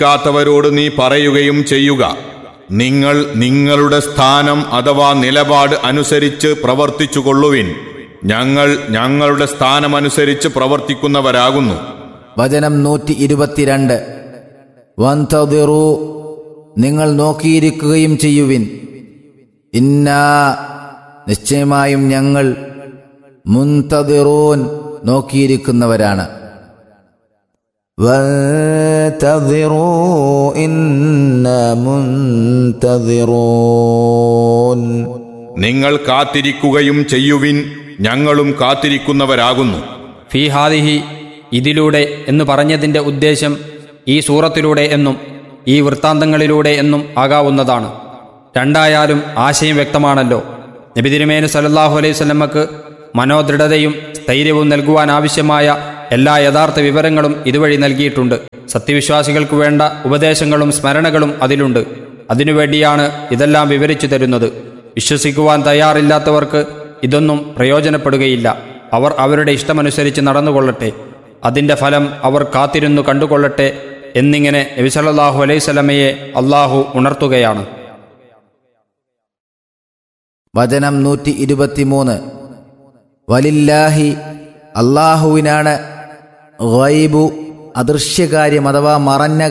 ക്കാത്തവരോട് നീ പറയുകയും ചെയ്യുക നിങ്ങൾ നിങ്ങളുടെ സ്ഥാനം അഥവാ നിലപാട് അനുസരിച്ച് പ്രവർത്തിച്ചുകൊള്ളുവിൻ ഞങ്ങൾ ഞങ്ങളുടെ സ്ഥാനമനുസരിച്ച് പ്രവർത്തിക്കുന്നവരാകുന്നു വചനം നൂറ്റി ഇരുപത്തിരണ്ട് വന്തതിറു നിങ്ങൾ നോക്കിയിരിക്കുകയും ചെയ്യുവിൻ ഇന്നാ നിശ്ചയമായും ഞങ്ങൾ മുന്തതിറൂൻ നോക്കിയിരിക്കുന്നവരാണ് وانتظروا إنا منتظرون നിങ്ങൾ കാത്തിരിക്കുകയും ചെയ്യുവിൻ ഞങ്ങളും കാത്തിരിക്കുന്നവരാകുന്നു ഫീ ഹാദിഹി ഇതിലൂടെ എന്ന് പറഞ്ഞതിൻ്റെ ഉദ്ദേശം ഈ സൂറത്തിലൂടെ എന്നും ഈ വൃത്താന്തങ്ങളിലൂടെ എന്നും ആകാവുന്നതാണ് രണ്ടായാലും ആശയം വ്യക്തമാണല്ലോ നബി തിരുമേനു സല്ലല്ലാഹു അലൈഹി സ്വലമ്മക്ക് മനോദൃഢതയും സ്ഥൈര്യവും നൽകുവാൻ ആവശ്യമായ എല്ലാ യഥാർത്ഥ വിവരങ്ങളും ഇതുവഴി നൽകിയിട്ടുണ്ട് സത്യവിശ്വാസികൾക്ക് വേണ്ട ഉപദേശങ്ങളും സ്മരണകളും അതിലുണ്ട് അതിനുവേണ്ടിയാണ് ഇതെല്ലാം വിവരിച്ചു തരുന്നത് വിശ്വസിക്കുവാൻ തയ്യാറില്ലാത്തവർക്ക് ഇതൊന്നും പ്രയോജനപ്പെടുകയില്ല അവർ അവരുടെ ഇഷ്ടമനുസരിച്ച് നടന്നുകൊള്ളട്ടെ അതിൻ്റെ ഫലം അവർ കാത്തിരുന്നു കണ്ടുകൊള്ളട്ടെ എന്നിങ്ങനെ നബിസല്ലാഹു അലൈഹി സ്വലമയെ അള്ളാഹു ഉണർത്തുകയാണ് വചനം നൂറ്റി ഇരുപത്തിമൂന്ന് വലില്ലാഹി അള്ളാഹുവിനാണ് ഗൈബു അദൃശ്യകാര്യം അഥവാ മറഞ്ഞ